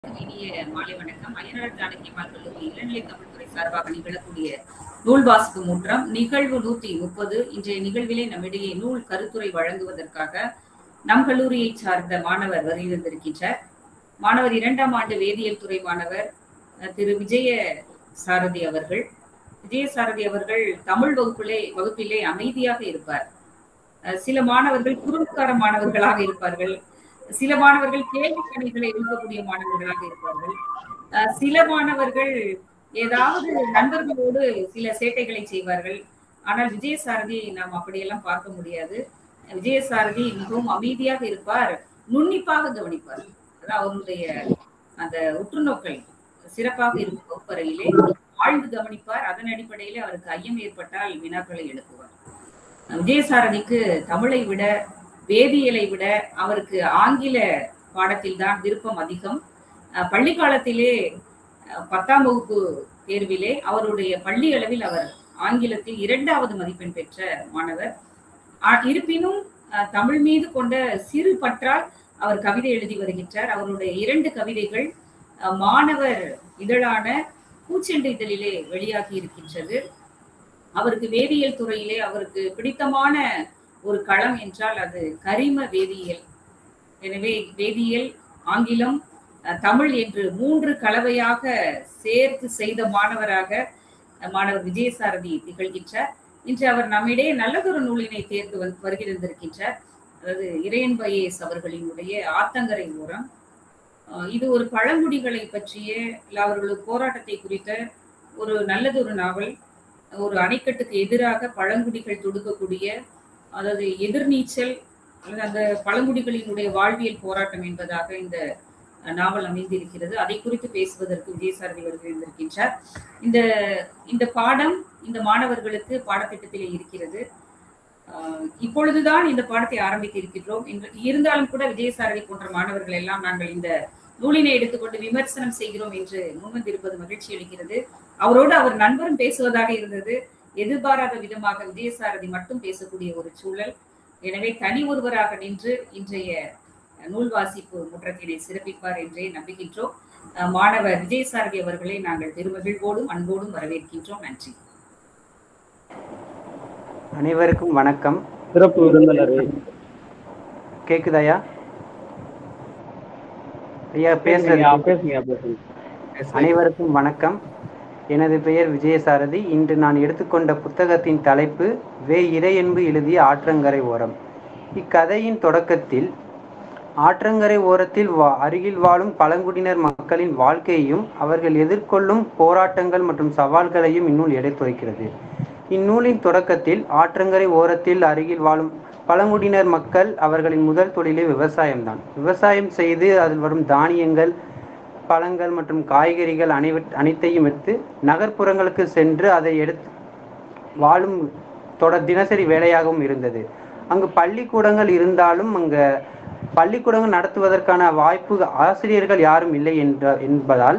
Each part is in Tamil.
இனிய மாலை வணக்கம் அய்யனார் ஜானகிமார் கல்லூரி இளநிலை தமிழ்துறை சார்பாக நிகழக்கூடிய நூல் வாசிப்பு முற்றம் நிகழ்வு நூத்தி முப்பது இன்றைய நிகழ்விலே நம்மிடையே நூல் கருத்துரை வழங்குவதற்காக நம் கல்லூரியை சார்ந்த மாணவர் வருகின்றிருக்கின்றார் மாணவர் இரண்டாம் ஆண்டு வேதியியல் துறை மாணவர் அஹ், திரு விஜய சாரதி அவர்கள் விஜய சாரதி அவர்கள் தமிழ் வகுப்பிலே வகுப்பிலே அமைதியாக இருப்பார் அஹ், சில மாணவர்கள் குறும்புக்கார மாணவர்களாக இருப்பார்கள் சில மாணவர்கள் கேள்வி கணிகளை எழுப்பக்கூடிய மாணவர்களாக இருப்பார்கள் அஹ் சில மாணவர்கள் ஏதாவது நண்பர்களோடு சில சேட்டைகளை செய்வார்கள் ஆனால் விஜயசாரதியை நாம் அப்படியெல்லாம் பார்க்க முடியாது விஜயசாரதி மிகவும் அமைதியாக இருப்பார் நுண்ணிப்பாக கவனிப்பார் அதாவது அவருடைய அந்த உற்றுநோக்கல் சிறப்பாக இருக்கும் வகுப்பறையிலே ஆழ்ந்து கவனிப்பார் அதன் அடிப்படையில் அவருக்கு ஐயம் ஏற்பட்டால் வினாக்களை எழுப்புவார் விஜயசாரதிக்கு தமிழை விட வேதியியலை விட அவருக்கு ஆங்கில பாடத்தில் தான் விருப்பம் அதிகம் அஹ் பள்ளி காலத்திலே அஹ் பத்தாம் வகுப்பு தேர்விலே அவருடைய பள்ளி அளவில் அவர் ஆங்கிலத்தில் இரண்டாவது மதிப்பெண் பெற்ற மாணவர் ஆ- இருப்பினும் அஹ் தமிழ் மீது கொண்ட சிறு பற்றால் அவர் கவிதை எழுதி வருகின்றார் அவருடைய இரண்டு கவிதைகள் அஹ் மாணவர் இதழான பூச்செண்டு இதழிலே வெளியாகி இருக்கின்றது அவருக்கு வேதியியல் துறையிலே அவருக்கு பிடித்தமான ஒரு களம் என்றால் அது கரிம வேதியியல் எனவே வேதியியல் ஆங்கிலம் அஹ், தமிழ் என்று மூன்று கலவையாக சேர்த்து செய்த மாணவராக அஹ், மாணவர் விஜயசாரதி திகழ்கின்றார் இன்று அவர் நம்மிடையே நல்லதொரு நூலினை தேர்ந்து வந்து வருகிறந்திருக்கின்றார் அதாவது இறையன் பையேஸ் அவர்களினுடைய ஆத்தங்கரை ஓரம் அஹ், இது ஒரு பழங்குடிகளை பற்றிய இல்ல அவர்களது போராட்டத்தை குறித்த ஒரு நல்லதொரு நாவல் ஒரு அணைக்கட்டுக்கு எதிராக பழங்குடிகள் தொடுக்கக்கூடிய அதாவது எதிர்நீச்சல் அல்லது அந்த பழங்குடிகளினுடைய வாழ்வியல் போராட்டம் என்பதாக இந்த அஹ், நாவல் அமைந்திருக்கிறது அதை குறித்து பேசுவதற்கு விஜயசாரதி வருகின்றார் இந்த இந்த பாடம் இந்த மாணவர்களுக்கு பாடத்திட்டத்திலே இருக்கிறது அஹ், இப்பொழுதுதான் இந்த பாடத்தை ஆரம்பித்து இருக்கின்றோம் என்று- இருந்தாலும் கூட விஜயசாரதி போன்ற மாணவர்கள் எல்லாம் நாங்கள் இந்த நூலினை எடுத்துக்கொண்டு விமர்சனம் செய்கிறோம் என்று முன்வந்திருப்பது மகிழ்ச்சி அளிக்கிறது அவரோடு அவர் நண்பரும் பேசுவதாக இருந்தது எதிர்பாராத விதமாக விஜயசாரதி மட்டும் பேசக்கூடிய ஒரு சூழல் எனவே தனி ஒருவராக நின்று இன்றைய நூல் வாசிப்பு முற்றத்தினை சிறப்பிப்பார் என்றே நம்புகின்றோம் அஹ் மாணவர் விஜயசாரதி அவர்களை நாங்கள் திருமகிழ்வோடும் அன்போடும் வரவேற்கின்றோம் நன்றி அனைவருக்கும் வணக்கம் சிறப்பு விருந்தினர் கேக்குதாயா ஐயா பேசுறது பேசுங்க பேசுங்க அனைவருக்கும் வணக்கம் எனது பெயர் விஜயசாரதி இன்று நான் எடுத்துக்கொண்ட புத்தகத்தின் தலைப்பு வே இறையன்பு எழுதிய ஆற்றங்கரை ஓரம் இக்கதையின் தொடக்கத்தில் ஆற்றங்கரை ஓரத்தில் வா அருகில் வாழும் பழங்குடியினர் மக்களின் வாழ்க்கையையும் அவர்கள் எதிர்கொள்ளும் போராட்டங்கள் மற்றும் சவால்களையும் இந்நூல் எடுத்துரைக்கிறது இந்நூலின் தொடக்கத்தில் ஆற்றங்கரை ஓரத்தில் அருகில் வாழும் பழங்குடியினர் மக்கள் அவர்களின் முதல் தொழிலே விவசாயம்தான் விவசாயம் செய்து அதில் வரும் தானியங்கள் பழங்கள் மற்றும் காய்கறிகள் அனைவற் அனைத்தையும் எடுத்து நகர்ப்புறங்களுக்கு சென்று அதை எடுத்து வாழும் தொடர் தினசரி வேலையாகவும் இருந்தது அங்கு பள்ளிக்கூடங்கள் இருந்தாலும் அங்கு பள்ளிக்கூடங்கள் நடத்துவதற்கான வாய்ப்பு ஆசிரியர்கள் யாரும் இல்லை என்ற என்பதால்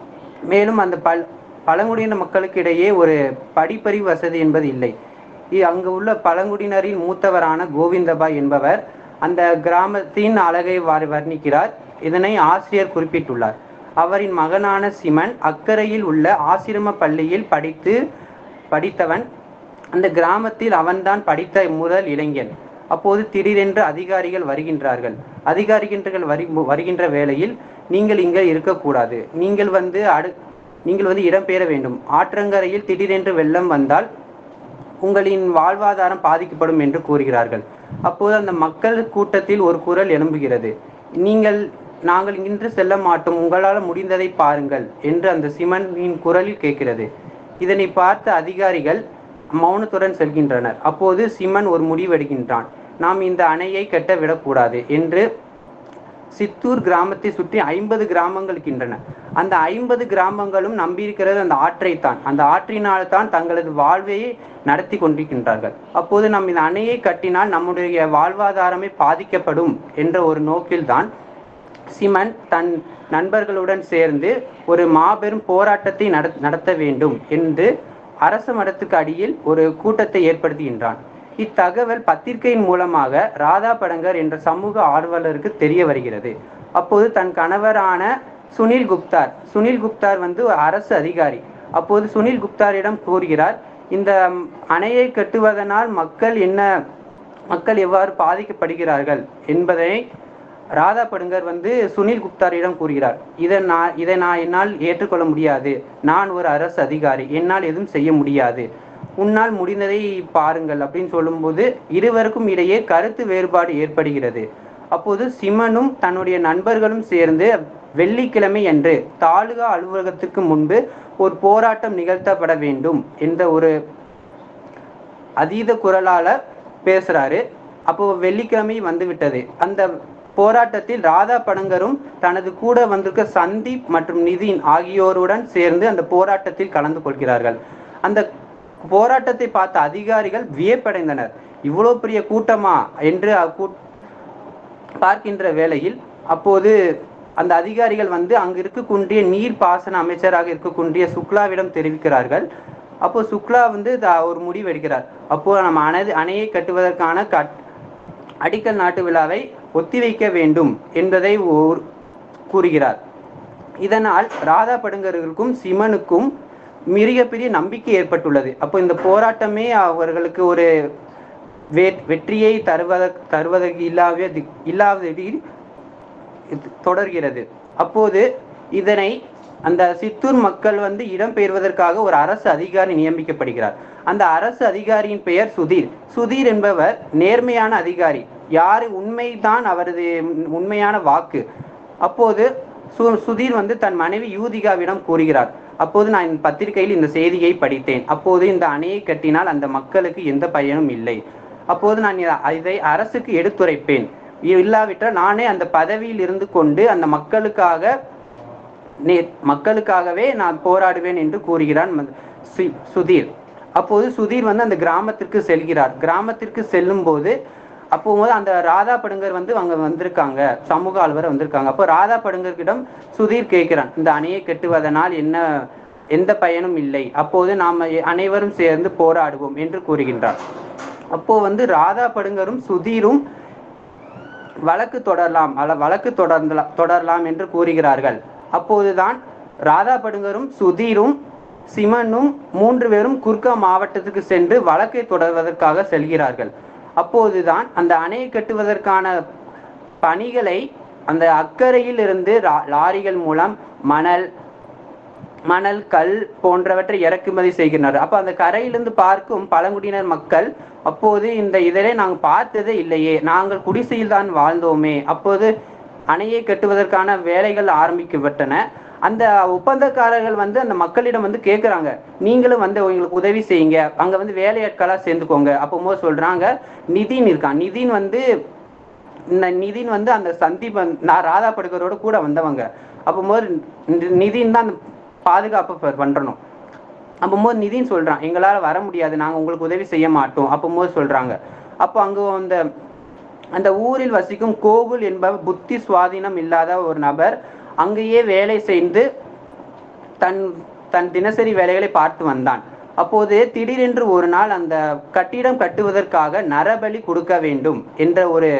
மேலும் அந்த பல் பழங்குடியின மக்களுக்கு இடையே ஒரு படிப்பறிவு வசதி என்பது இல்லை இ- அங்கு உள்ள பழங்குடியினரின் மூத்தவரான கோவிந்தபாய் என்பவர் அந்த கிராமத்தின் அழகை வர்- வர்ணிக்கிறார் இதனை ஆசிரியர் குறிப்பிட்டுள்ளார் அவரின் மகனான சிமன் அக்கரையில் உள்ள ஆசிரம பள்ளியில் படித்து படித்தவன் அந்த கிராமத்தில் அவன்தான் படித்த முதல் இளைஞன் அப்போது திடீரென்று அதிகாரிகள் வருகின்றார்கள் அதிகாரிகள் வரி வருகின்ற வேளையில் நீங்கள் இங்கே இருக்கக்கூடாது நீங்கள் வந்து அடு நீங்கள் வந்து இடம்பெயர வேண்டும் ஆற்றங்கரையில் திடீரென்று வெள்ளம் வந்தால் உங்களின் வாழ்வாதாரம் பாதிக்கப்படும் என்று கூறுகிறார்கள் அப்போது அந்த மக்கள் கூட்டத்தில் ஒரு குரல் எழும்புகிறது நீங்கள் நாங்கள் இங்கிருந்து செல்ல மாட்டோம் உங்களால் முடிந்ததை பாருங்கள் என்று அந்த சிமனின் குரலில் கேட்கிறது இதனை பார்த்த அதிகாரிகள் மௌனத்துடன் செல்கின்றனர் அப்போது சிமன் ஒரு முடிவெடுக்கின்றான் நாம் இந்த அணையை கட்ட விடக்கூடாது என்று சித்தூர் கிராமத்தை சுற்றி ஐம்பது கிராமங்கள் இருக்கின்றன அந்த ஐம்பது கிராமங்களும் நம்பியிருக்கிறது அந்த ஆற்றைத்தான் அந்த ஆற்றினால் தான் தங்களது வாழ்வையை நடத்தி கொண்டிருக்கின்றார்கள் அப்போது நாம் இந்த அணையை கட்டினால் நம்முடைய வாழ்வாதாரமே பாதிக்கப்படும் என்ற ஒரு நோக்கில்தான் சிமன் தன் நண்பர்களுடன் சேர்ந்து ஒரு மாபெரும் போராட்டத்தை நட- நடத்த வேண்டும் என்று அரச மடத்துக்கு அடியில் ஒரு கூட்டத்தை ஏற்படுத்துகின்றான் இத்தகவல் பத்திரிகையின் மூலமாக ராதா படங்கர் என்ற சமூக ஆர்வலருக்கு தெரிய வருகிறது அப்போது தன் கணவரான சுனில் குப்தார் சுனில் குப்தார் வந்து ஒரு அரசு அதிகாரி அப்போது சுனில் குப்தாரிடம் கூறுகிறார் இந்த ம், அணையை கட்டுவதனால் மக்கள் என்ன மக்கள் எவ்வாறு பாதிக்கப்படுகிறார்கள் என்பதை ராதா படுங்கர் வந்து சுனில் குப்தாரிடம் கூறுகிறார் இதை நான் இதை நான் என்னால் ஏற்றுக்கொள்ள முடியாது நான் ஒரு அரசு அதிகாரி என்னால் எதுவும் செய்ய முடியாது உன்னால் முடிந்ததை பாருங்கள் அப்படின்னு சொல்லும்போது இருவருக்கும் இடையே கருத்து வேறுபாடு ஏற்படுகிறது அப்போது சிமனும் தன்னுடைய நண்பர்களும் சேர்ந்து வெள்ளிக்கிழமை அன்று தாலுகா அலுவலகத்துக்கு முன்பு ஒரு போராட்டம் நிகழ்த்தப்பட வேண்டும் என்ற ஒரு அதீத குரலால பேசுறாரு அப்போ வெள்ளிக்கிழமை வந்து விட்டது அந்த போராட்டத்தில் ராதா படங்கரும் தனது கூட வந்திருக்க சந்தீப் மற்றும் நிதின் ஆகியோருடன் சேர்ந்து அந்த போராட்டத்தில் கலந்து கொள்கிறார்கள் அந்த போராட்டத்தை பார்த்த அதிகாரிகள் வியப்படைந்தனர் இவ்வளோ பெரிய கூட்டமா என்று அக்கூ- பார்க்கின்ற வேளையில் அப்போது அந்த அதிகாரிகள் வந்து அங்கு இருக்கக்கூடிய நீர் பாசன அமைச்சராக இருக்கக்கூடிய சுக்லாவிடம் தெரிவிக்கிறார்கள் அப்போ சுக்லா வந்து த- ஒரு முடிவு எடுக்கிறார் அப்போ நம்ம அணை அணையை கட்டுவதற்கான கட் அடிக்கல் நாட்டு விழாவை ஒத்திவைக்க வேண்டும் என்பதை ஓர் கூறுகிறார் இதனால் ராதா படுங்கர்களுக்கும் சிமனுக்கும் மிகப்பெரிய நம்பிக்கை ஏற்பட்டுள்ளது அப்போ இந்த போராட்டமே அவர்களுக்கு ஒரு வே- வெற்றியை தருவத தருவதற்கு இல்லாத இல்லாததில் இது தொடர்கிறது அப்போது இதனை அந்த சித்தூர் மக்கள் வந்து இடம்பெயர்வதற்காக ஒரு அரசு அதிகாரி நியமிக்கப்படுகிறார் அந்த அரசு அதிகாரியின் பெயர் சுதீர் சுதீர் என்பவர் நேர்மையான அதிகாரி யாரு உண்மைதான் அவரது உண்மையான வாக்கு அப்போது சு சுதீர் வந்து தன் மனைவி யூதிகாவிடம் கூறுகிறார் அப்போது நான் இந்த பத்திரிகையில் இந்த செய்தியை படித்தேன் அப்போது இந்த அணையை கட்டினால் அந்த மக்களுக்கு எந்த பயனும் இல்லை அப்போது நான் இத- இதை அரசுக்கு எடுத்துரைப்பேன் இல்லாவிட்டால் நானே அந்த பதவியில் இருந்து கொண்டு அந்த மக்களுக்காக நே- மக்களுக்காகவே நான் போராடுவேன் என்று கூறுகிறான் ம- சு- சுதீர் அப்போது சுதீர் வந்து அந்த கிராமத்திற்கு செல்கிறார் கிராமத்திற்கு செல்லும் போது அப்போ போது அந்த ராதா படுங்கர் வந்து அங்க வந்திருக்காங்க சமூக ஆழ்வர் வந்திருக்காங்க அப்போ ராதா படுங்கர்கிடம் சுதீர் கேட்கிறான் இந்த அணையை கட்டுவதனால் என்ன எந்த பயனும் இல்லை அப்போது நாம் அனைவரும் சேர்ந்து போராடுவோம் என்று கூறுகின்றார் அப்போ வந்து ராதா படுங்கரும் சுதீரும் வழக்கு தொடரலாம் அல்ல வழக்கு தொடர்ந்தலாம் தொடரலாம் என்று கூறுகிறார்கள் அப்போதுதான் ராதா படுங்கரும் சுதீரும் சிமனும் மூன்று பேரும் குர்கா மாவட்டத்துக்கு சென்று வழக்கை தொடர்வதற்காக செல்கிறார்கள் அப்போதுதான் அந்த அணையை கட்டுவதற்கான பணிகளை அந்த அக்கறையில் இருந்து ரா- லாரிகள் மூலம் மணல் மணல் கல் போன்றவற்றை இறக்குமதி செய்கின்றனர் அப்ப அந்த கரையிலிருந்து பார்க்கும் பழங்குடியினர் மக்கள் அப்போது இந்த இதனை நாங்கள் பார்த்ததே இல்லையே நாங்கள் குடிசையில் தான் வாழ்ந்தோமே அப்போது அணையை கட்டுவதற்கான வேலைகள் ஆரம்பிக்கப்பட்டன அந்த ஒப்பந்தக்காரர்கள் வந்து அந்த மக்களிடம் வந்து கேட்குறாங்க நீங்களும் வந்து எங்களுக்கு உதவி செய்யுங்க அங்க வந்து வேலையாட்களா சேர்ந்துக்கோங்க அப்போ போது சொல்றாங்க நிதின் இருக்கான் நிதின் வந்து இந்த நிதின் வந்து அந்த சந்தீப் வந்து- நான் ராதா படுகரோட கூட வந்தவங்க அப்போது நிதின் தான் அந்த பாதுகாப்பு ப- பண்றணும் அப்போது நிதின் சொல்றான் எங்களால் வர முடியாது நாங்கள் உங்களுக்கு உதவி செய்ய மாட்டோம் அப்போது சொல்றாங்க அப்போ அங்கே அந்த அந்த ஊரில் வசிக்கும் கோகுல் என்பவர் புத்தி சுவாதீனம் இல்லாத ஒரு நபர் அங்கேயே வேலை செய்து தன் தன் தினசரி வேலைகளை பார்த்து வந்தான் அப்போது திடீரென்று ஒரு நாள் அந்த கட்டிடம் கட்டுவதற்காக நரபலி கொடுக்க வேண்டும் என்ற ஒரு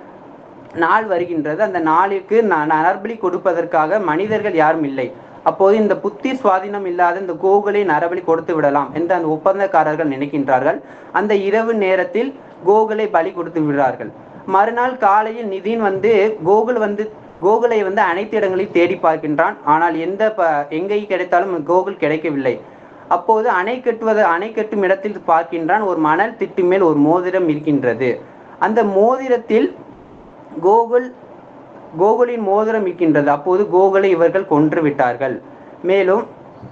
நாள் வருகின்றது அந்த நாளுக்கு ந- நரபலி கொடுப்பதற்காக மனிதர்கள் யாரும் இல்லை அப்போது இந்த புத்தி சுவாதீனம் இல்லாத இந்த கோகுலை நரபலி கொடுத்து விடலாம் என்று அந்த ஒப்பந்தக்காரர்கள் நினைக்கின்றார்கள் அந்த இரவு நேரத்தில் கோகுலை பலி கொடுத்து விடுறார்கள் மறுநாள் காலையில் நிதின் வந்து கோகுல் வந்து கோகுலை வந்து அனைத்து இடங்களையும் தேடி பார்க்கின்றான் ஆனால் எந்த ப எங்கே கிடைத்தாலும் கோகுல் கிடைக்கவில்லை அப்போது அணை கட்டுவது அணை கட்டும் இடத்தில் பார்க்கின்றான் ஒரு மணல் திட்டு மேல் ஒரு மோதிரம் இருக்கின்றது அந்த மோதிரத்தில் கோகுல் கோகுலின் மோதிரம் இருக்கின்றது அப்போது கோகுலை இவர்கள் கொன்று விட்டார்கள் மேலும்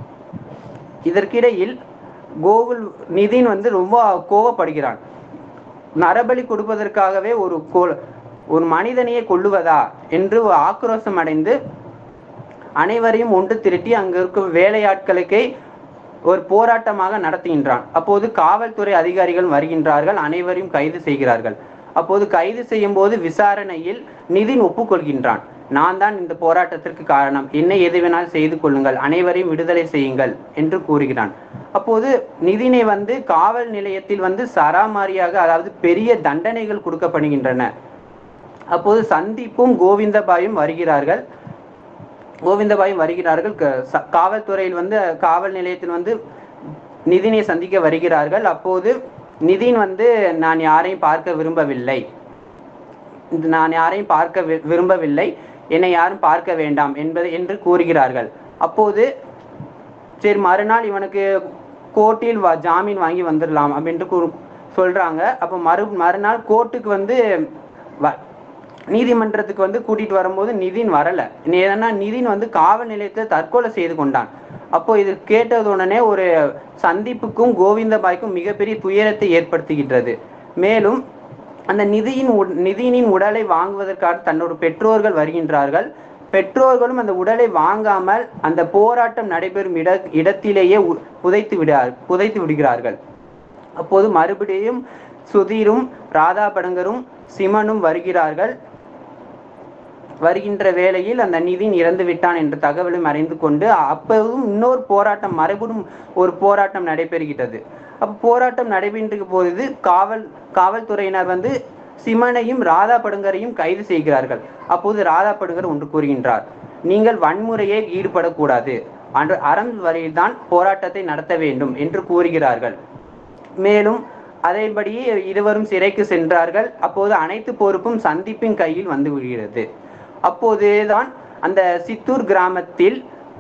இதற்கிடையில் கோகுல் நிதின் வந்து ரொம்ப கோவப்படுகிறான் நரபலி கொடுப்பதற்காகவே ஒரு கோ ஒரு மனிதனையே கொல்லுவதா என்று ஆக்ரோஷம் அடைந்து அனைவரையும் ஒன்று திரட்டி அங்கு இருக்கும் வேலையாட்களுக்கே ஒரு போராட்டமாக நடத்துகின்றான் அப்போது காவல்துறை அதிகாரிகள் வருகின்றார்கள் அனைவரையும் கைது செய்கிறார்கள் அப்போது கைது செய்யும் போது விசாரணையில் நிதின் ஒப்புக்கொள்கின்றான் நான் தான் இந்த போராட்டத்திற்கு காரணம் என்ன எது வேணாலும் செய்து கொள்ளுங்கள் அனைவரையும் விடுதலை செய்யுங்கள் என்று கூறுகிறான் அப்போது நிதினை வந்து காவல் நிலையத்தில் வந்து சராமாரியாக அதாவது பெரிய தண்டனைகள் கொடுக்கப்படுகின்றன அப்போது சந்தீப்பும் கோவிந்தபாயும் வருகிறார்கள் கோவிந்தபாயும் வருகிறார்கள் க- ச- காவல்துறையில் வந்து காவல் நிலையத்தில் வந்து நிதினை சந்திக்க வருகிறார்கள் அப்போது நிதின் வந்து நான் யாரையும் பார்க்க விரும்பவில்லை இது நான் யாரையும் பார்க்க வி- விரும்பவில்லை என்னை யாரும் பார்க்க வேண்டாம் என்பது என்று கூறுகிறார்கள் அப்போது சரி மறுநாள் இவனுக்கு கோர்ட்டில் வா ஜாமீன் வாங்கி வந்துடலாம் அப்படின்ட்டு கூறு சொல்றாங்க அப்போ மறு மறுநாள் கோர்ட்டுக்கு வந்து வ- நீதிமன்றத்துக்கு வந்து கூட்டிட்டு வரும்போது நிதின் வரல ஏன்னா நிதின் வந்து காவல் நிலையத்தில் தற்கொலை செய்து கொண்டான் அப்போ இது கேட்டது உடனே ஒரு சந்திப்புக்கும் கோவிந்தபாய்க்கும் மிகப்பெரிய துயரத்தை ஏற்படுத்துகின்றது மேலும் அந்த நிதியின் உட்- நிதினின் உடலை வாங்குவதற்காக தன்னோட பெற்றோர்கள் வருகின்றார்கள் பெற்றோர்களும் அந்த உடலை வாங்காமல் அந்த போராட்டம் நடைபெறும் இட இடத்திலேயே உ- புதைத்து விடார் புதைத்து விடுகிறார்கள் அப்போது மறுபடியும் சுதீரும் ராதா படங்கரும் சிமனும் வருகிறார்கள் வருகின்ற வேளையில் அந்த நிதின் இறந்து விட்டான் என்ற தகவலும் அறிந்து கொண்டு அப்போதும் இன்னொரு போராட்டம் மறுபடியும் ஒரு போராட்டம் நடைபெறுகிறது அப்போ போராட்டம் நடைபெற்ற போது காவல் காவல்துறையினர் வந்து சிமனையும் ராதா படுங்கரையும் கைது செய்கிறார்கள் அப்போது ராதா படுங்கர் ஒன்று கூறுகின்றார் நீங்கள் வன்முறையே ஈடுபடக்கூடாது அன்று அறம் வரையில்தான் போராட்டத்தை நடத்த வேண்டும் என்று கூறுகிறார்கள் மேலும் அதேபடி இருவரும் சிறைக்கு சென்றார்கள் அப்போது அனைத்து பொறுப்பும் சந்திப்பின் கையில் வந்து விடுகிறது அப்போதுதான் அந்த சித்தூர் கிராமத்தில்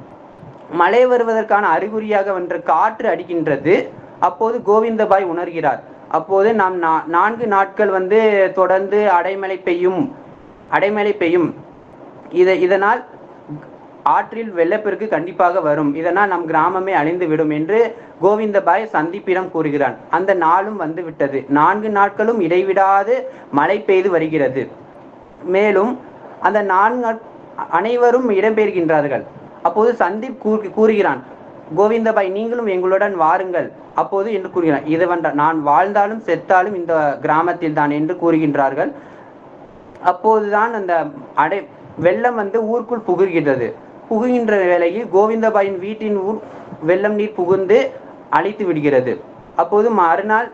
மழை வருவதற்கான அறிகுறியாக வென்ற காற்று அடிக்கின்றது அப்போது கோவிந்தபாய் உணர்கிறார் அப்போது நாம் நா- நான்கு நாட்கள் வந்து தொடர்ந்து அடைமழை பெய்யும் அடைமழை பெய்யும் இத இதனால் ஆற்றில் வெள்ளப்பெருக்கு கண்டிப்பாக வரும் இதனால் நம் கிராமமே அழிந்து விடும் என்று கோவிந்தபாய் சந்திப்பிடம் கூறுகிறான் அந்த நாளும் வந்து விட்டது நான்கு நாட்களும் இடைவிடாது மழை பெய்து வருகிறது மேலும் அந்த நான்கு நாட்- அனைவரும் இடம்பெறுகின்றார்கள் அப்போது சந்தீப் கூறு- கூறுகிறான் கோவிந்தபாய் நீங்களும் எங்களுடன் வாருங்கள் அப்போது என்று கூறுகிறான் இது வந்த நான் வாழ்ந்தாலும் செத்தாலும் இந்த கிராமத்தில் தான் என்று கூறுகின்றார்கள் அப்போதுதான் அந்த அடை வெள்ளம் வந்து ஊருக்குள் புகுகின்றது புகுகின்ற வேளையில் கோவிந்தபாயின் வீட்டின் ஊர் வெள்ளம் நீர் புகுந்து அழித்து விடுகிறது அப்போது மறுநாள்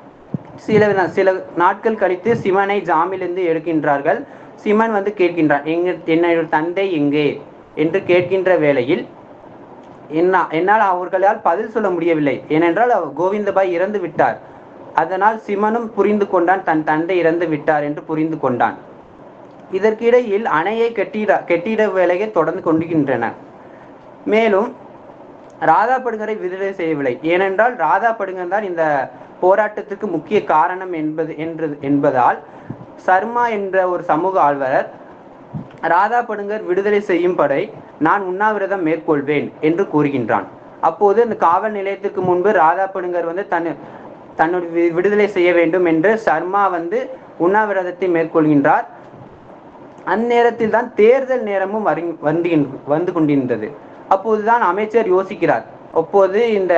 சில நா- சில நாட்கள் கழித்து சிவனை ஜாமிலிருந்து எடுக்கின்றார்கள் சிவன் வந்து கேட்கின்றான் எங்க என்னுடைய தந்தை எங்கே என்று கேட்கின்ற வேளையில் என்ன என்னால் அவர்களால் பதில் சொல்ல முடியவில்லை ஏனென்றால் அவர் கோவிந்தபாய் இறந்து விட்டார் அதனால் சிமனும் புரிந்து கொண்டான் தன் தந்தை இறந்து விட்டார் என்று புரிந்து கொண்டான் இதற்கிடையில் அணையை கட்டிட கட்டிட வேலையை தொடர்ந்து கொண்டிருக்கின்றன மேலும் ராதா படுங்கரை விடுதலை செய்யவில்லை ஏனென்றால் ராதா படுங்கர் தான் இந்த போராட்டத்துக்கு முக்கிய காரணம் என்பது என்று என்பதால் சர்மா என்ற ஒரு சமூக ஆழ்வரர் ராதா படுங்கர் விடுதலை செய்யும் படை நான் உண்ணாவிரதம் மேற்கொள்வேன் என்று கூறுகின்றான் அப்போது அந்த காவல் நிலையத்துக்கு முன்பு ராதா படுங்கர் வந்து தன் தன்னுடைய வி- விடுதலை செய்ய வேண்டும் என்று சர்மா வந்து உண்ணாவிரதத்தை மேற்கொள்கின்றார் அந்நேரத்தில் தான் தேர்தல் நேரமும் வரு வந்து வந்து கொண்டிருந்தது அப்போதுதான் அமைச்சர் யோசிக்கிறார் அப்போது இந்த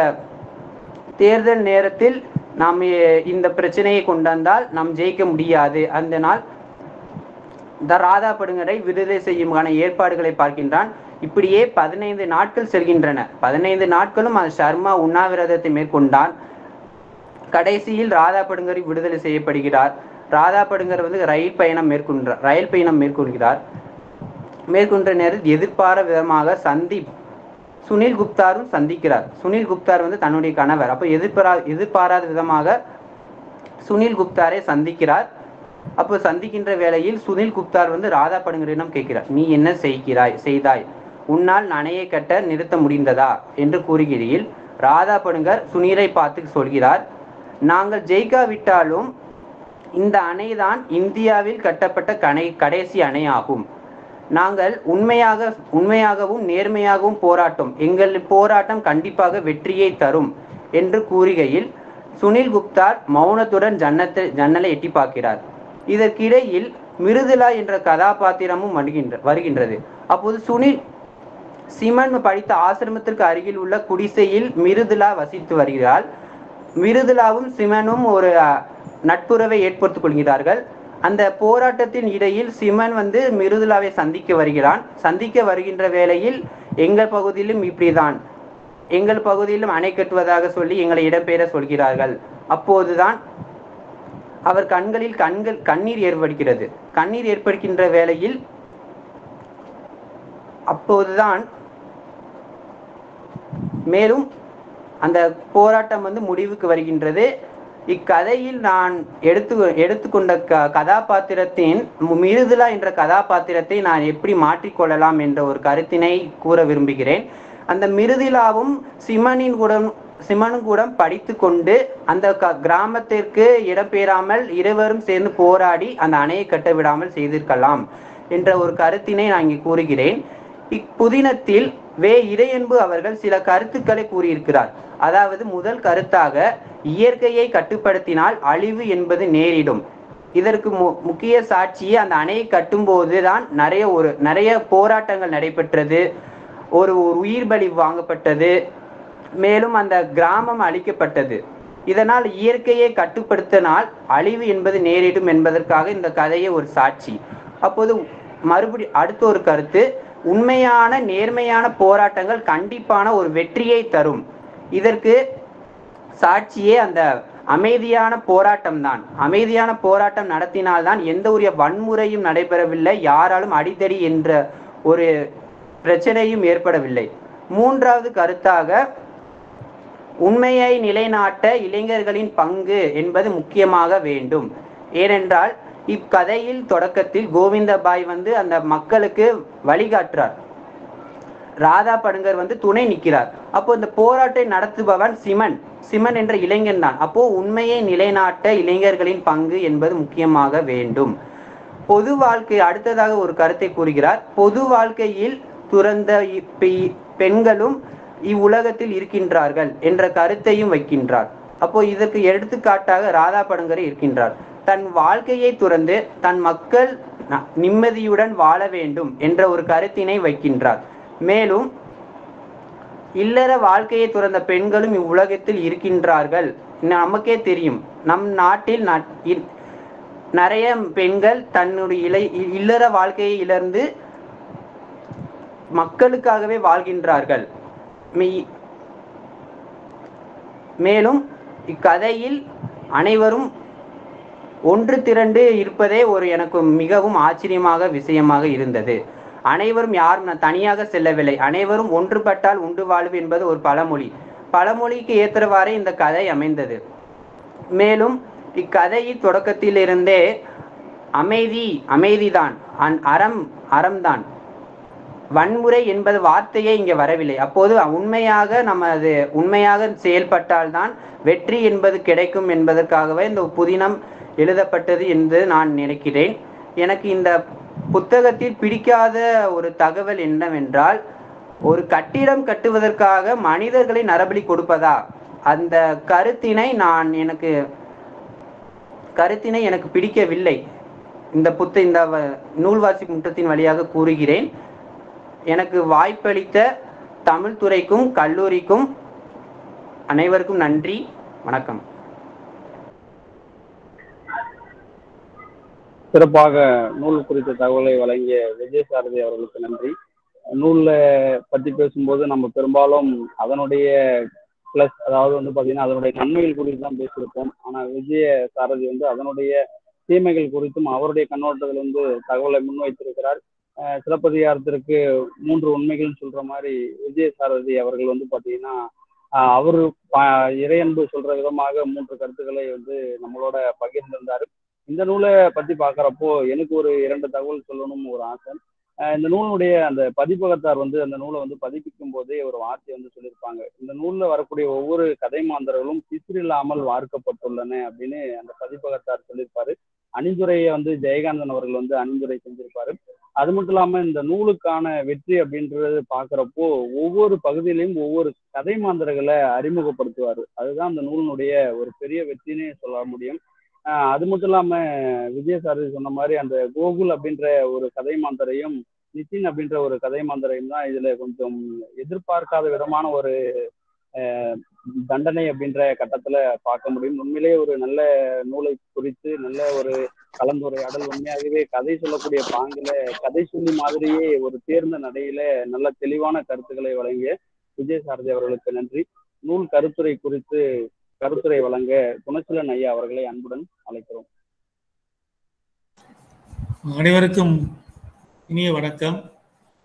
தேர்தல் நேரத்தில் நாம் எ- இந்த பிரச்சனையை கொண்டு வந்தால் நாம் ஜெயிக்க முடியாது அந்த நாள் இந்த ராதா படுங்கரை விடுதலை செய்யுமான ஏற்பாடுகளை பார்க்கின்றான் இப்படியே பதினைந்து நாட்கள் செல்கின்றன பதினைந்து நாட்களும் அந்த சர்மா உண்ணாவிரதத்தை மேற்கொண்டான் கடைசியில் ராதா படுங்கரை விடுதலை செய்யப்படுகிறார் ராதா படுங்கர் வந்து ரயில் பயணம் மேற்கொண்டார் ரயில் பயணம் மேற்கொள்கிறார் மேற்கொண்ட நேரத்தில் எதிர்பார விதமாக சந்தீப் சுனில் குப்தாரும் சந்திக்கிறார் சுனில் குப்தார் வந்து தன்னுடைய கணவர் அப்போ எதிர்பாரா எதிர்பாராத விதமாக சுனில் குப்தாரை சந்திக்கிறார் அப்போ சந்திக்கின்ற வேளையில் சுனில் குப்தார் வந்து ராதா படுங்கரிடம் கேட்கிறார் நீ என்ன செய்கிறாய் செய்தாய் உன்னால் அணையை கட்ட நிறுத்த முடிந்ததா என்று கூறுகையில் ராதா படுங்கர் சுனிலை பார்த்து சொல்கிறார் நாங்கள் ஜெயிக்காவிட்டாலும் இந்த அணைதான் இந்தியாவில் கட்டப்பட்ட கணை கடைசி அணையாகும் நாங்கள் உண்மையாக உண்மையாகவும் நேர்மையாகவும் போராட்டம் எங்கள் போராட்டம் கண்டிப்பாக வெற்றியை தரும் என்று கூறுகையில் சுனில் குப்தார் மௌனத்துடன் ஜன்னத்தை ஜன்னலை எட்டி பார்க்கிறார் இதற்கிடையில் மிருதுலா என்ற கதாபாத்திரமும் வருகின்ற வருகின்றது அப்போது சுனில் சிமன் படித்த ஆசிரமத்திற்கு அருகில் உள்ள குடிசையில் மிருதுலா வசித்து வருகிறாள் மிருதுலாவும் சிமனும் ஒரு அஹ், நட்புறவை ஏற்படுத்திக் கொள்கிறார்கள் அந்த போராட்டத்தின் இடையில் சிமன் வந்து மிருதுலாவை சந்திக்க வருகிறான் சந்திக்க வருகின்ற வேளையில் எங்கள் பகுதியிலும் இப்படிதான் எங்கள் பகுதியிலும் அணை கட்டுவதாக சொல்லி எங்களை இடம்பெயர சொல்கிறார்கள் அப்போதுதான் அவர் கண்களில் கண்கள் கண்ணீர் ஏற்படுகிறது கண்ணீர் ஏற்படுகின்ற வேளையில் அப்போதுதான் மேலும் அந்த போராட்டம் வந்து முடிவுக்கு வருகின்றது இக்கதையில் நான் எடுத்து எடுத்துக்கொண்ட க கதாபாத்திரத்தின் மிருதுலா என்ற கதாபாத்திரத்தை நான் எப்படி மாற்றிக்கொள்ளலாம் என்ற ஒரு கருத்தினை கூற விரும்புகிறேன் அந்த மிருதுலாவும் சிமனின் கூட சிமனும் கூட படித்து கொண்டு அந்த க கிராமத்திற்கு இடம்பெறாமல் இருவரும் சேர்ந்து போராடி அந்த அணையை கட்ட விடாமல் செய்திருக்கலாம் என்ற ஒரு கருத்தினை நான் இங்கே கூறுகிறேன் இப்புதினத்தில் வே இறையன்பு அவர்கள் சில கருத்துக்களை கூறியிருக்கிறார் அதாவது முதல் கருத்தாக இயற்கையை கட்டுப்படுத்தினால் அழிவு என்பது நேரிடும் இதற்கு மு முக்கிய சாட்சியே அந்த அணையை கட்டும்போது தான் நிறைய ஒரு நிறைய போராட்டங்கள் நடைபெற்றது ஒரு ஒரு உயிர் பலி வாங்கப்பட்டது மேலும் அந்த கிராமம் அழிக்கப்பட்டது இதனால் இயற்கையை கட்டுப்படுத்தினால் அழிவு என்பது நேரிடும் என்பதற்காக இந்த கதையை ஒரு சாட்சி அப்போது மறுபடி அடுத்த ஒரு கருத்து உண்மையான நேர்மையான போராட்டங்கள் கண்டிப்பான ஒரு வெற்றியை தரும் இதற்கு சாட்சியே அந்த அமைதியான போராட்டம் தான் அமைதியான போராட்டம் நடத்தினால்தான் எந்த ஒரு வன்முறையும் நடைபெறவில்லை யாராலும் அடித்தடி என்ற ஒரு பிரச்சனையும் ஏற்படவில்லை மூன்றாவது கருத்தாக உண்மையை நிலைநாட்ட இளைஞர்களின் பங்கு என்பது முக்கியமாக வேண்டும் ஏனென்றால் இக்கதையில் தொடக்கத்தில் கோவிந்தபாய் வந்து அந்த மக்களுக்கு வழிகாட்டுறார் ராதா படுங்கர் வந்து துணை நிற்கிறார் அப்போ இந்த போராட்டத்தை நடத்துபவன் சிமன் சிமன் என்ற இளைஞன் தான் அப்போ உண்மையை நிலைநாட்ட இளைஞர்களின் பங்கு என்பது முக்கியமாக வேண்டும் பொது வாழ்க்கை அடுத்ததாக ஒரு கருத்தை கூறுகிறார் பொது வாழ்க்கையில் துறந்த இப்ப- பெண்களும் இவ்வுலகத்தில் இருக்கின்றார்கள் என்ற கருத்தையும் வைக்கின்றார் அப்போ இதற்கு எடுத்துக்காட்டாக ராதா படுங்கரை இருக்கின்றார் தன் வாழ்க்கையை துறந்து தன் மக்கள் ந- நிம்மதியுடன் வாழ வேண்டும் என்ற ஒரு கருத்தினை வைக்கின்றார் மேலும் இல்லற வாழ்க்கையை துறந்த பெண்களும் இவ்வுலகத்தில் இருக்கின்றார்கள் நமக்கே தெரியும் நம் நாட்டில் ந- இ- நிறைய பெண்கள் தன்னுடைய இலை இல்லற வாழ்க்கையை இழந்து மக்களுக்காகவே வாழ்கின்றார்கள் மெய்- மேலும் இக்கதையில் அனைவரும் ஒன்று திரண்டு இருப்பதே ஒரு எனக்கு மிகவும் ஆச்சரியமாக விஷயமாக இருந்தது அனைவரும் யாரும் நான் தனியாக செல்லவில்லை அனைவரும் ஒன்றுபட்டால் உண்டு வாழ்வு என்பது ஒரு பழமொழி பழமொழிக்கு ஏற்றவாறே இந்த கதை அமைந்தது மேலும் இக்கதையின் தொடக்கத்திலிருந்தே அமைதி அமைதிதான் அன் அறம் அறம்தான் வன்முறை என்பது வார்த்தையே இங்கே வரவில்லை அப்போது உண்மையாக நம்ம அது உண்மையாக செயல்பட்டால்தான் வெற்றி என்பது கிடைக்கும் என்பதற்காகவே இந்த புதினம் எழுதப்பட்டது என்று நான் நினைக்கிறேன் எனக்கு இந்த புத்தகத்தில் பிடிக்காத ஒரு தகவல் என்னவென்றால் ஒரு கட்டிடம் கட்டுவதற்காக மனிதர்களை நரபலி கொடுப்பதா அந்த கருத்தினை நான் எனக்கு கருத்தினை எனக்கு பிடிக்கவில்லை இந்த புத்த இந்த வ- நூல்வாசி முற்றத்தின் வழியாக கூறுகிறேன் எனக்கு வாய்ப்பளித்த தமிழ் துறைக்கும் கல்லூரிக்கும் அனைவருக்கும் நன்றி வணக்கம் சிறப்பாக நூல் குறித்த தகவலை வழங்கிய விஜய் சாரதி அவர்களுக்கு நன்றி நூல்ல பத்தி பேசும்போது நம்ம பெரும்பாலும் அதனுடைய பிளஸ் அதாவது வந்து பாத்தீங்கன்னா அதனுடைய நன்மைகள் குறித்து தான் பேசியிருப்போம் ஆனா விஜய சாரதி வந்து அதனுடைய தீமைகள் குறித்தும் அவருடைய கண்ணோட்டத்தில் வந்து தகவலை முன்வைத்திருக்கிறார் அஹ் சிலப்பதிகாரத்திற்கு மூன்று உண்மைகள்னு சொல்ற மாதிரி விஜய சாரதி அவர்கள் வந்து பாத்தீங்கன்னா ஆஹ் அவரு ப- இறையன்பு சொல்ற விதமாக மூன்று கருத்துக்களை வந்து நம்மளோட பகிர்ந்திருந்தாரு இந்த நூலை பத்தி பாக்குறப்போ எனக்கு ஒரு இரண்டு தகவல் சொல்லணும்னு ஒரு ஆசை அஹ் இந்த நூலுடைய அந்த பதிப்பகத்தார் வந்து அந்த நூலை வந்து பதிப்பிக்கும் போதே ஒரு வார்த்தை வந்து சொல்லியிருப்பாங்க இந்த நூல்ல வரக்கூடிய ஒவ்வொரு கதை மாந்தர்களும் பிசிறில்லாமல் வார்க்கப்பட்டுள்ளன அப்படின்னு அந்த பதிப்பகத்தார் சொல்லியிருப்பாரு அணிந்துரையை வந்து ஜெயகாந்தன் அவர்கள் வந்து அணிந்துரை செஞ்சிருப்பாரு அது மட்டும் இல்லாம இந்த நூலுக்கான வெற்றி அப்படின்றது பாக்குறப்போ ஒவ்வொரு பகுதியிலையும் ஒவ்வொரு கதை மாந்தர்களை அறிமுகப்படுத்துவாரு அதுதான் அந்த நூலினுடைய ஒரு பெரிய வெற்றினே சொல்ல முடியும் ஆஹ் அது மட்டும் இல்லாம விஜயசாரதி சொன்ன மாதிரி அந்த கோகுல் அப்படின்ற ஒரு கதை மாந்தரையும் நிதின் அப்படின்ற ஒரு கதை மாந்தரையும் தான் இதுல கொஞ்சம் எதிர்பார்க்காத விதமான ஒரு ஆஹ் தண்டனை அப்படின்ற கட்டத்துல பார்க்க முடியும் உண்மையிலேயே ஒரு நல்ல நூலை குறித்து நல்ல ஒரு கலந்துரையாடல் உண்மையாகவே கதை சொல்லக்கூடிய பாங்குல கதை சொல்லி மாதிரியே ஒரு தேர்ந்த நடையில நல்ல தெளிவான கருத்துக்களை வழங்கிய விஜயசாரதி அவர்களுக்கு நன்றி நூல் கருத்துரை குறித்து கருத்துரை வழங்க குணசீலன் ஐயா அவர்களை அன்புடன் அழைக்கிறோம் அனைவருக்கும் இனிய வணக்கம்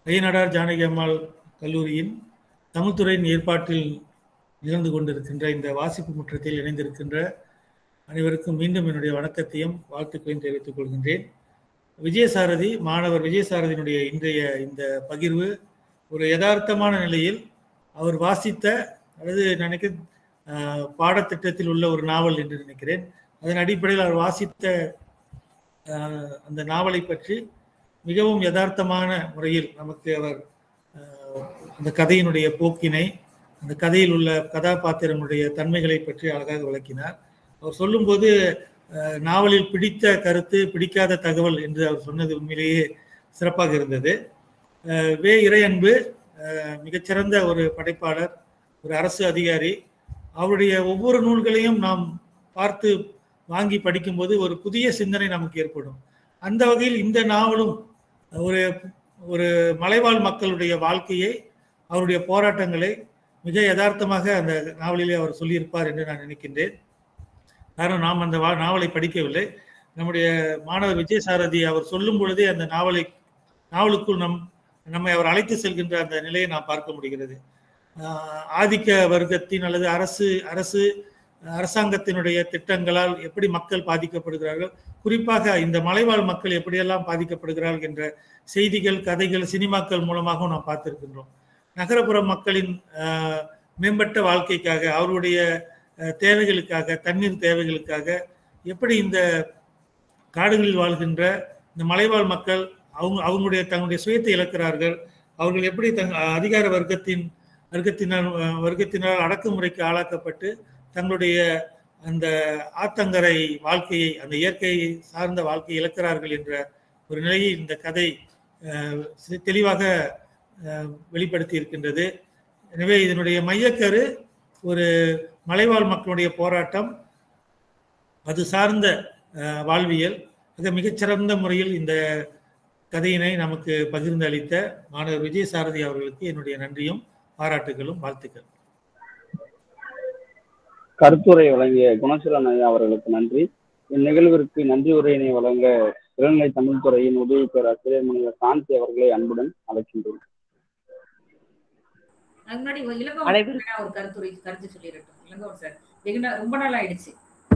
ஐயனாடார் ஜானகி அம்மாள் கல்லூரியின் தமிழ்துறையின் ஏற்பாட்டில் நிகழ்ந்து கொண்டிருக்கின்ற இந்த வாசிப்பு முற்றத்தில் இணைந்திருக்கின்ற அனைவருக்கும் மீண்டும் என்னுடைய வணக்கத்தையும் வாழ்த்துக்களையும் தெரிவித்துக் கொள்கின்றேன் விஜயசாரதி மாணவர் விஜயசாரதியினுடைய இன்றைய இந்த பகிர்வு ஒரு யதார்த்தமான நிலையில் அவர் வாசித்த அல்லது நினைக்க அஹ், பாடத்திட்டத்தில் உள்ள ஒரு நாவல் என்று நினைக்கிறேன் அதன் அடிப்படையில் அவர் வாசித்த அஹ், அந்த நாவலை பற்றி மிகவும் யதார்த்தமான முறையில் நமக்கு அவர் அஹ், அந்த கதையினுடைய போக்கினை அந்த கதையில் உள்ள கதாபாத்திரங்களுடைய தன்மைகளை பற்றி அழகாக விளக்கினார் அவர் சொல்லும்போது அஹ், நாவலில் பிடித்த கருத்து பிடிக்காத தகவல் என்று அவர் சொன்னது உண்மையிலேயே சிறப்பாக இருந்தது அஹ், வே இறையன்பு அஹ், மிகச்சிறந்த ஒரு படைப்பாளர் ஒரு அரசு அதிகாரி அவருடைய ஒவ்வொரு நூல்களையும் நாம் பார்த்து வாங்கி படிக்கும்போது ஒரு புதிய சிந்தனை நமக்கு ஏற்படும் அந்த வகையில் இந்த நாவலும் ஒரு ஒரு மலைவாழ் மக்களுடைய வாழ்க்கையை அவருடைய போராட்டங்களை மிக யதார்த்தமாக அந்த நாவலிலே அவர் சொல்லியிருப்பார் என்று நான் நினைக்கின்றேன் காரணம் நாம் அந்த வா- நாவலை படிக்கவில்லை நம்முடைய மாணவர் விஜயசாரதி அவர் சொல்லும் பொழுதே அந்த நாவலை நாவலுக்குள் நம் நம்மை அவர் அழைத்து செல்கின்ற அந்த நிலையை நாம் பார்க்க முடிகிறது ஆஹ் ஆதிக்க வர்க்கத்தின் அல்லது அரசு அரசு அரசாங்கத்தினுடைய திட்டங்களால் எப்படி மக்கள் பாதிக்கப்படுகிறார்கள் குறிப்பாக இந்த மலைவாழ் மக்கள் எப்படியெல்லாம் பாதிக்கப்படுகிறார்கள் என்ற செய்திகள் கதைகள் சினிமாக்கள் மூலமாக நாம் பார்த்திருக்கின்றோம் நகரப்புற மக்களின் ஆஹ், மேம்பட்ட வாழ்க்கைக்காக அவருடைய ஆஹ், தேவைகளுக்காக தண்ணீர் தேவைகளுக்காக எப்படி இந்த காடுகளில் வாழ்கின்ற இந்த மலைவாழ் மக்கள் அவங்க அவங்களுடைய தங்களுடைய சுயத்தை இழக்கிறார்கள் அவர்கள் எப்படி தங் அதிகார வர்க்கத்தின் வர்க்கத்தினால் அஹ், வர்க்கத்தினால் அடக்குமுறைக்கு ஆளாக்கப்பட்டு தங்களுடைய அந்த ஆத்தங்கரை வாழ்க்கையை அந்த இயற்கையை சார்ந்த வாழ்க்கையை இழக்கிறார்கள் என்ற ஒரு நிலையை இந்த கதை அஹ், சி- தெளிவாக அஹ், வெளிப்படுத்தி இருக்கின்றது எனவே இதனுடைய மையக்கரு ஒரு மலைவாழ் மக்களுடைய போராட்டம் அது சார்ந்த அஹ், வாழ்வியல் மிக மிகச்சிறந்த முறையில் இந்த கதையினை நமக்கு பகிர்ந்து அளித்த மாணவர் விஜய் சாரதி அவர்களுக்கு என்னுடைய நன்றியும் பாராட்டுகளும் வாழ்த்துக்கள் கருத்துரை வழங்கிய குணசீலன் ஐயா அவர்களுக்கு நன்றி இந்நிகழ்விற்கு நன்றி உரையினை வழங்க இளநிலை தமிழ் துறையின் உதவி பேராசிரியர் முனைவர் சாந்தி அவர்களை அன்புடன் அழைக்கின்றோம் அதுக்கு முன்னாடி ஒரு இளங்கோவன் அனைவரும் வேணா ஒரு கருத்துரை கருத்து சொல்லிடட்டும் இளங்கோவன் சார் வெகு நாள் ரொம்ப நாள் ஆயிடுச்சு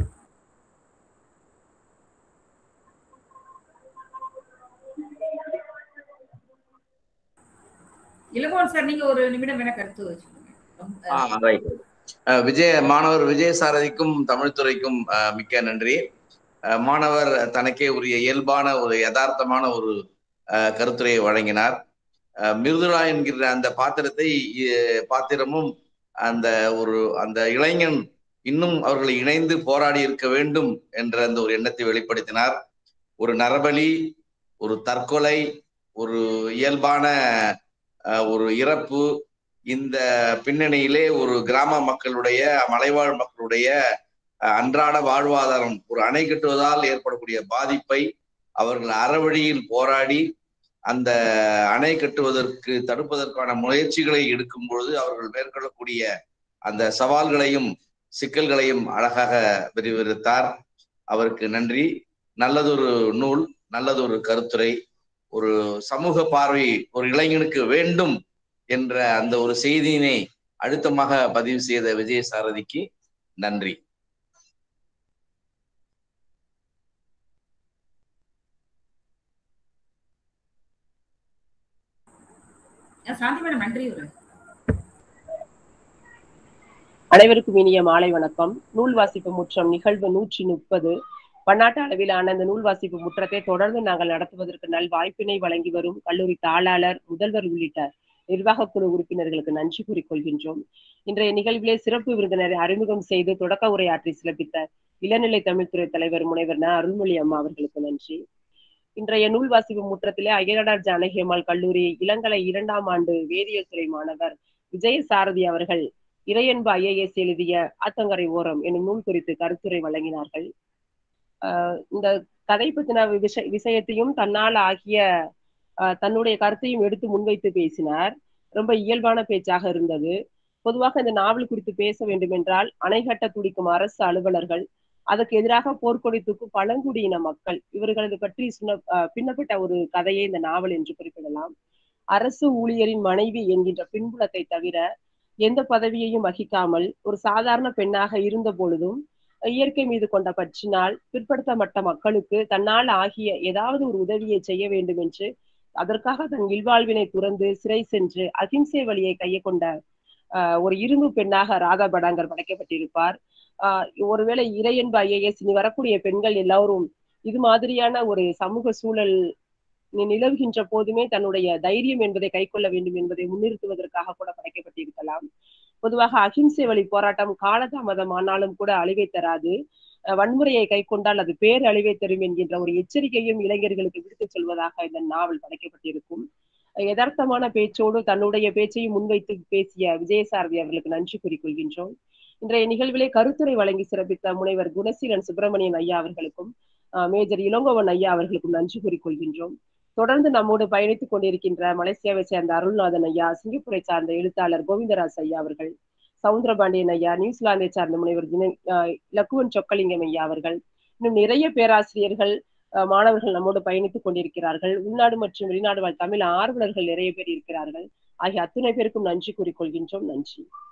இளங்கோவன் சார் நீங்க ஒரு நிமிடம் வேணா கருத்து சொல்லுங்க ரொம்ப- ஆ, right. அஹ் விஜய மாணவர் விஜயசாரதிக்கும் தமிழ்துறைக்கும் அஹ், மிக்க நன்றி அஹ், மாணவர் தனக்கே உரிய இயல்பான ஒரு யதார்த்தமான ஒரு அஹ், கருத்துரையை வழங்கினார் அஹ், மிருதுளா என்கிற அந்த பாத்திரத்தை இ- பாத்திரமும் அந்த ஒரு அந்த இளைஞன் இன்னும் அவர்களை இணைந்து போராடி இருக்க வேண்டும் என்ற அந்த ஒரு எண்ணத்தை வெளிப்படுத்தினார் ஒரு நரபலி ஒரு தற்கொலை ஒரு இயல்பான அஹ், ஒரு இறப்பு இந்த பின்னணியிலே ஒரு கிராம மக்களுடைய மலைவாழ் மக்களுடைய அஹ், அன்றாட வாழ்வாதாரம் ஒரு அணை கட்டுவதால் ஏற்படக்கூடிய பாதிப்பை அவர்கள் அறவழியில் போராடி அந்த அணை கட்டுவதற்கு தடுப்பதற்கான முயற்சிகளை எடுக்கும் பொழுது அவர்கள் மேற்கொள்ளக்கூடிய அந்த சவால்களையும் சிக்கல்களையும் அழகாக விரிவிரித்தார் அவருக்கு நன்றி நல்லதொரு நூல் நல்லதொரு கருத்துரை ஒரு சமூக பார்வை ஒரு இளைஞனுக்கு வேண்டும் என்ற அந்த ஒரு செய்தியினை அழுத்தமாக பதிவு செய்த விஜய சாரதிக்கு நன்றி அஹ் சாந்தி மேடம் நன்றி ஒரு அனைவருக்கும் இனிய மாலை வணக்கம் நூல் வாசிப்பு முற்றம் நிகழ்வு நூற்றி முப்பது பன்னாட்டு அளவிலான இந்த நூல் வாசிப்பு முற்றத்தை தொடர்ந்து நாங்கள் நடத்துவதற்கு நல் வாய்ப்பினை வழங்கி வரும் கல்லூரி தாளாளர் முதல்வர் உள்ளிட்ட நிர்வாக குழு உறுப்பினர்களுக்கு நன்றி கூறிக்கொள்கின்றோம் இன்றைய நிகழ்விலே சிறப்பு விருந்தினரை அறிமுகம் செய்து தொடக்க உரையாற்றி சிறப்பித்த இளநிலை தமிழ்துறை தலைவர் முனைவர் ந அருள்மொழி அம்மா அவர்களுக்கு நன்றி இன்றைய நூல் வாசிப்பு முற்றத்திலே அய்யனாடார் ஜானகி அம்மாள் கல்லூரி இளங்கலை இரண்டாம் ஆண்டு வேதியியல் துறை மாணவர் விஜய சாரதி அவர்கள் இறையன்பு ஐஏஎஸ் எழுதிய ஆத்தங்கரை ஓரம் என்னும் நூல் குறித்து கருத்துரை வழங்கினார்கள் ஆஹ் இந்த கதை பத்தின விஷய விஷயத்தையும் தன்னால் ஆகிய ஆஹ் தன்னுடைய கருத்தையும் எடுத்து முன்வைத்து பேசினார் ரொம்ப இயல்பான பேச்சாக இருந்தது பொதுவாக இந்த நாவல் குறித்து பேச வேண்டும் என்றால் அணைகட்ட துடிக்கும் அரசு அலுவலர்கள் அதற்கு எதிராக போர்க்கொடி தூக்கும் பழங்குடியின மக்கள் இவர்களது பற்றி சொன்ன ஆஹ் பின்னப்பட்ட ஒரு கதையை இந்த நாவல் என்று குறிப்பிடலாம் அரசு ஊழியரின் மனைவி என்கின்ற பின்புலத்தை தவிர எந்த பதவியையும் வகிக்காமல் ஒரு சாதாரண பெண்ணாக இருந்த பொழுதும் இயற்கை மீது கொண்ட பற்றினால் பிற்படுத்தப்பட்ட மக்களுக்கு தன்னால் ஆகிய ஏதாவது ஒரு உதவியை செய்ய வேண்டும் என்று அதற்காக தன் இல்வாழ்வினை துறந்து சிறை சென்று அகிம்சை வழியை கைய கொண்ட ஆஹ் ஒரு இரும்பு பெண்ணாக ராதா படாங்கர் படைக்கப்பட்டிருப்பார் ஆஹ் ஒருவேளை இறையன்பு ஐஏஎஸ் இனி வரக்கூடிய பெண்கள் எல்லாரும் இது மாதிரியான ஒரு சமூக சூழல் நிலவுகின்ற போதுமே தன்னுடைய தைரியம் என்பதை கைக்கொள்ள வேண்டும் என்பதை முன்னிறுத்துவதற்காக கூட படைக்கப்பட்டிருக்கலாம் பொதுவாக அகிம்சை வழி போராட்டம் காலதாமதம் ஆனாலும் கூட அழிவை தராது வன்முறையை கை கொண்டால் அது பேர் அழிவை தரும் என்கின்ற ஒரு எச்சரிக்கையும் இளைஞர்களுக்கு விடுத்துச் சொல்வதாக இந்த நாவல் படைக்கப்பட்டிருக்கும் யதார்த்தமான பேச்சோடு தன்னுடைய பேச்சையும் முன்வைத்து பேசிய விஜயசாரதி அவர்களுக்கு நன்றி கூறிக்கொள்கின்றோம் இன்றைய நிகழ்விலே கருத்துரை வழங்கி சிறப்பித்த முனைவர் குணசீலன் சுப்பிரமணியன் ஐயா அவர்களுக்கும் மேஜர் இளங்கோவன் ஐயா அவர்களுக்கும் நன்றி கூறிக்கொள்கின்றோம் தொடர்ந்து நம்மோடு பயணித்துக் கொண்டிருக்கின்ற மலேசியாவை சேர்ந்த அருள்நாதன் ஐயா சிங்கப்பூரை சார்ந்த எழுத்தாளர் கோவிந்தராஜ் ஐயா அவர்கள் சவுந்தரபாண்டியன் ஐயா நியூசிலாந்தை சார்ந்த முனைவர் இலக்குவன் சொக்கலிங்கம் ஐயா அவர்கள் இன்னும் நிறைய பேராசிரியர்கள் மாணவர்கள் நம்மோடு பயணித்துக் கொண்டிருக்கிறார்கள் உள்நாடு மற்றும் வெளிநாடு வாழ் தமிழ் ஆர்வலர்கள் நிறைய பேர் இருக்கிறார்கள் ஆகிய அத்தனை பேருக்கும் நன்றி கூறிக்கொள்கின்றோம் நன்றி